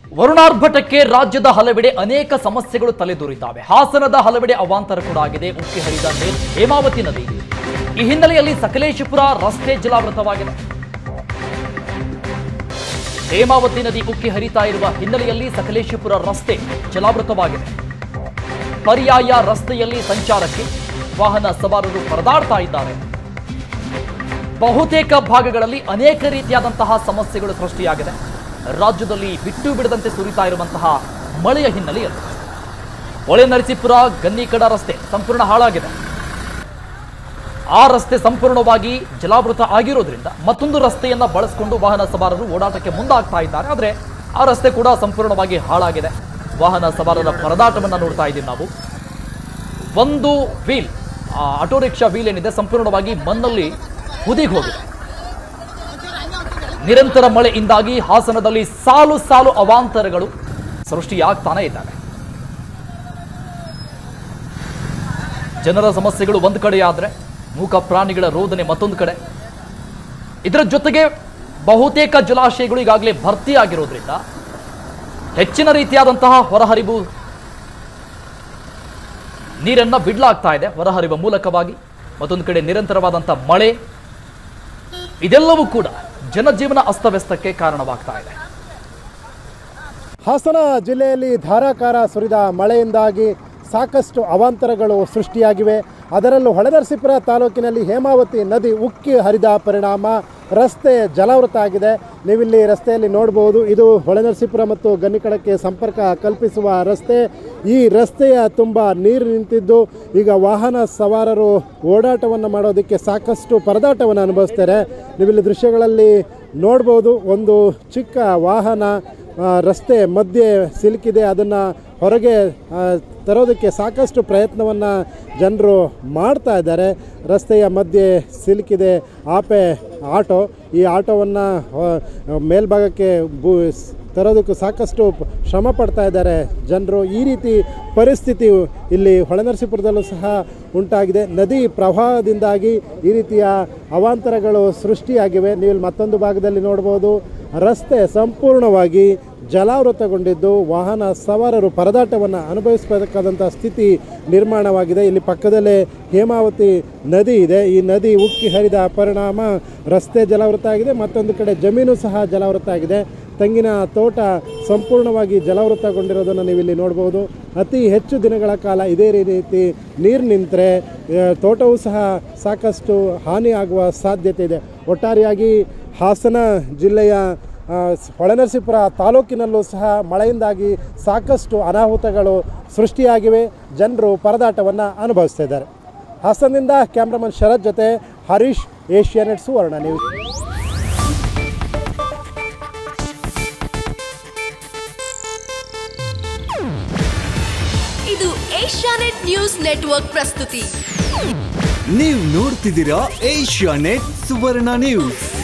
ವರುಣಾರ್ಭಟಕ್ಕೆ ರಾಜ್ಯದ ಹಲವೆಡೆ ಅನೇಕ ಸಮಸ್ಯೆಗಳು ತಲೆದೋರಿದ್ದಾವೆ ಹಾಸನದ ಹಲವೆಡೆ ಅವಾಂತರ ಕೂಡ ಆಗಿದೆ ಉಕ್ಕಿ ಹರಿದ ನೇಲ್ ಹೇಮಾವತಿ ನದಿ ಈ ಹಿನ್ನೆಲೆಯಲ್ಲಿ ಸಕಲೇಶಪುರ ರಸ್ತೆ ಜಲಾವೃತವಾಗಿದೆ ಹೇಮಾವತಿ ನದಿ ಉಕ್ಕಿ ಹರಿತಾ ಇರುವ ಹಿನ್ನೆಲೆಯಲ್ಲಿ ಸಕಲೇಶಪುರ ರಸ್ತೆ ಜಲಾವೃತವಾಗಿದೆ ಪರ್ಯಾಯ ರಸ್ತೆಯಲ್ಲಿ ಸಂಚಾರಕ್ಕೆ ವಾಹನ ಸವಾರರು ಪರದಾಡ್ತಾ ಇದ್ದಾರೆ ಬಹುತೇಕ ಭಾಗಗಳಲ್ಲಿ ಅನೇಕ ರೀತಿಯಾದಂತಹ ಸಮಸ್ಯೆಗಳು ಸೃಷ್ಟಿಯಾಗಿದೆ ರಾಜ್ಯದಲ್ಲಿ ಬಿಟ್ಟು ಬಿಡದಂತೆ ಸುರಿತಾ ಇರುವಂತಹ ಮಳೆಯ ಹಿನ್ನೆಲೆಯಲ್ಲಿ ಹೊಳೆ ನರಸೀಪುರ ಗನ್ನಿಕಡ ರಸ್ತೆ ಸಂಪೂರ್ಣ ಹಾಳಾಗಿದೆ ಆ ರಸ್ತೆ ಸಂಪೂರ್ಣವಾಗಿ ಜಲಾವೃತ ಆಗಿರೋದ್ರಿಂದ ಮತ್ತೊಂದು ರಸ್ತೆಯನ್ನ ಬಳಸಿಕೊಂಡು ವಾಹನ ಸವಾರರು ಓಡಾಟಕ್ಕೆ ಮುಂದಾಗ್ತಾ ಇದ್ದಾರೆ ಆದರೆ ಆ ರಸ್ತೆ ಕೂಡ ಸಂಪೂರ್ಣವಾಗಿ ಹಾಳಾಗಿದೆ ವಾಹನ ಸವಾರರ ಪರದಾಟವನ್ನ ನೋಡ್ತಾ ಇದ್ದೀವಿ ನಾವು ಒಂದು ವೀಲ್ ಆ ಆಟೋ ರಿಕ್ಷಾ ವೀಲ್ ಏನಿದೆ ಸಂಪೂರ್ಣವಾಗಿ ಮಣ್ಣಲ್ಲಿ ಹುದಿಗೆ ಹೋಗಿದೆ ನಿರಂತರ ಮಳೆಯಿಂದಾಗಿ ಹಾಸನದಲ್ಲಿ ಸಾಲು ಸಾಲು ಅವಾಂತರಗಳು ಸೃಷ್ಟಿಯಾಗ್ತಾನೆ ಇದ್ದಾವೆ ಜನರ ಸಮಸ್ಯೆಗಳು ಒಂದು ಕಡೆ ಆದ್ರೆ ಮೂಕ ಪ್ರಾಣಿಗಳ ರೋದನೆ ಮತ್ತೊಂದು ಕಡೆ ಇದರ ಜೊತೆಗೆ ಬಹುತೇಕ ಜಲಾಶಯಗಳು ಈಗಾಗಲೇ ಭರ್ತಿ ಆಗಿರೋದ್ರಿಂದ ಹೆಚ್ಚಿನ ರೀತಿಯಾದಂತಹ ಹೊರಹರಿವು ನೀರನ್ನ ಬಿಡ್ಲಾಗ್ತಾ ಇದೆ ಹೊರಹರಿವ ಮೂಲಕವಾಗಿ ಮತ್ತೊಂದು ಕಡೆ ನಿರಂತರವಾದಂತಹ ಮಳೆ ಇದೆಲ್ಲವೂ ಕೂಡ ಜನಜೀವನ ಅಸ್ತವ್ಯಸ್ತಕ್ಕೆ ಕಾರಣವಾಗ್ತಾ ಇದೆ ಹಾಸನ ಜಿಲ್ಲೆಯಲ್ಲಿ ಧಾರಾಕಾರ ಸುರಿದ ಮಳೆಯಿಂದಾಗಿ ಸಾಕಷ್ಟು ಅವಾಂತರಗಳು ಸೃಷ್ಟಿಯಾಗಿವೆ ಅದರಲ್ಲೂ ಹೊಳೆನರಸೀಪುರ ತಾಲೂಕಿನಲ್ಲಿ ಹೇಮಾವತಿ ನದಿ ಉಕ್ಕಿ ಹರಿದ ಪರಿಣಾಮ ರಸ್ತೆ ಜಲಾವೃತ ಆಗಿದೆ ನೀವಿಲ್ಲಿ ರಸ್ತೆಯಲ್ಲಿ ನೋಡ್ಬೋದು ಇದು ಹೊಳೆನರಸೀಪುರ ಮತ್ತು ಗನ್ನಿಕಡಕ್ಕೆ ಸಂಪರ್ಕ ಕಲ್ಪಿಸುವ ರಸ್ತೆ ಈ ರಸ್ತೆಯ ತುಂಬ ನೀರು ನಿಂತಿದ್ದು ಈಗ ವಾಹನ ಸವಾರರು ಓಡಾಟವನ್ನು ಮಾಡೋದಕ್ಕೆ ಸಾಕಷ್ಟು ಪರದಾಟವನ್ನು ಅನುಭವಿಸ್ತಾರೆ ನೀವಿಲ್ಲಿ ದೃಶ್ಯಗಳಲ್ಲಿ ನೋಡ್ಬೋದು ಒಂದು ಚಿಕ್ಕ ವಾಹನ ಆ, ರಸ್ತೆ ಮಧ್ಯೆ ಸಿಲುಕಿದೆ ಅದನ್ನು ಹೊರಗೆ ಆ, ತರೋದಕ್ಕೆ ಸಾಕಷ್ಟು ಪ್ರಯತ್ನವನ್ನು ಜನರು ಮಾಡ್ತಾ ಇದ್ದಾರೆ ರಸ್ತೆಯ ಮಧ್ಯೆ ಸಿಲುಕಿದೆ ಆಪೆ ಆಟೋ ಈ ಆಟೋವನ್ನು ಮೇಲ್ಭಾಗಕ್ಕೆ ಬೂ ಸ್- ತರೋದಕ್ಕೂ ಸಾಕಷ್ಟು ಪ- ಶ್ರಮ ಪಡ್ತಾ ಇದ್ದಾರೆ ಜನರು ಈ ರೀತಿ ಪರಿಸ್ಥಿತಿ ಇಲ್ಲಿ ಹೊಳೆನರಸೀಪುರದಲ್ಲೂ ಸಹ ಉಂಟಾಗಿದೆ ನದಿ ಪ್ರವಾಹದಿಂದಾಗಿ ಈ ರೀತಿಯ ಅವಾಂತರಗಳು ಸೃಷ್ಟಿಯಾಗಿವೆ ನೀವು ಇಲ್ಲಿ ಮತ್ತೊಂದು ಭಾಗದಲ್ಲಿ ನೋಡ್ಬೋದು ರಸ್ತೆ ಸಂಪೂರ್ಣವಾಗಿ ಜಲಾವೃತಗೊಂಡಿದ್ದು ವಾಹನ ಸವಾರರು ಪರದಾಟವನ್ನು ಅನುಭವಿಸಬೇಕಾದಂಥ ಸ್ಥಿತಿ ನಿರ್ಮಾಣವಾಗಿದೆ ಇಲ್ಲಿ ಪಕ್ಕದಲ್ಲೇ ಹೇಮಾವತಿ ನದಿ ಇದೆ ಈ ನದಿ ಉಕ್ಕಿ ಹರಿದ ಪರಿಣಾಮ ರಸ್ತೆ ಜಲಾವೃತ ಆಗಿದೆ ಮತ್ತೊಂದು ಕಡೆ ಜಮೀನು ಸಹ ಜಲಾವೃತ ಆಗಿದೆ ತೆಂಗಿನ ತೋಟ ಸಂಪೂರ್ಣವಾಗಿ ಜಲಾವೃತಗೊಂಡಿರೋದನ್ನು ನೀವು ಇಲ್ಲಿ ನೋಡ್ಬೋದು ಅತಿ ಹೆಚ್ಚು ದಿನಗಳ ಕಾಲ ಇದೇ ರೀತಿ ನೀರು ನಿಂತರೆ ತೋಟವೂ ಸಹ ಸಾಕಷ್ಟು ಹಾನಿಯಾಗುವ ಸಾಧ್ಯತೆ ಇದೆ ಒಟ್ಟಾರೆಯಾಗಿ ಹಾಸನ ಜಿಲ್ಲೆಯ ಆ, ಸ್- ಹೊಳೆನರಸೀಪುರ ತಾಲೂಕಿನಲ್ಲೂ ಸಹ ಮಳೆಯಿಂದಾಗಿ ಸಾಕಷ್ಟು ಅನಾಹುತಗಳು ಸೃಷ್ಟಿಯಾಗಿವೆ ಜನರು ಪರದಾಟವನ್ನು ಅನುಭವಿಸ್ತಾ ಇದ್ದಾರೆ ಹಾಸನದಿಂದ ಕ್ಯಾಮ್ರಾಮನ್ ಶರತ್ ಜೊತೆ ಹರೀಶ್ ಏಷ್ಯಾನೆಟ್ ಸುವರ್ಣ ನ್ಯೂಸ್ ಇದು ಏಷ್ಯಾನೆಟ್ ನ್ಯೂಸ್ ನೆಟ್ವರ್ಕ್ ಪ್ರಸ್ತುತಿ ನೀವು ನೋಡ್ತಿದ್ದೀರಾ ಏಷ್ಯಾ ನೆಟ್ ಸುವರ್ಣ ನ್ಯೂಸ್